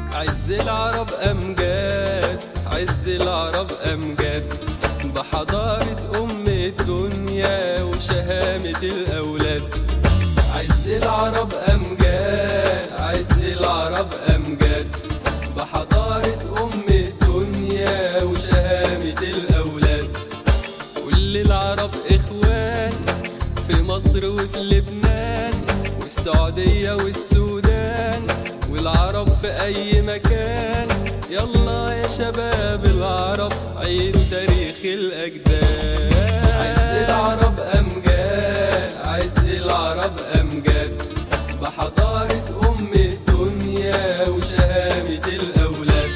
عز العرب أمجاد عز العرب أمجاد بحضارة أم الدنيا وشهامة الأولاد عز العرب أمجاد عز العرب أمجاد بحضارة أم الدنيا وشهامة الأولاد كل العرب إخوان في مصر وفي لبنان والسعودية والسودان والعرب في أي مكان يلا يا شباب العرب عيدوا تاريخ الأجداد عز العرب أمجاد عز العرب أمجاد بحضارة أم الدنيا وشهامة الأولاد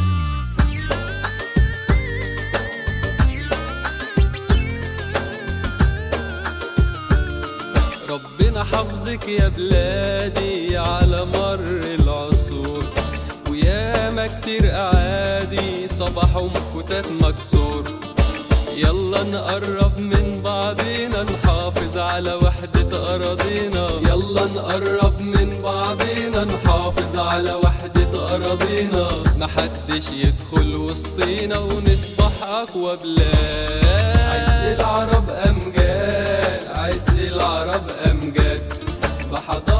ربنا حفظك يا بلادي على مر العصور وياما كتير أعادي صباحهم فتات مكسور يلا نقرب من بعضينا نحافظ على وحدة أراضينا يلا نقرب من بعضينا نحافظ على وحدة أراضينا محدش يدخل وسطينا ونصبح أقوى بلاد عز العرب أمجاد عز العرب أمجاد بحضارة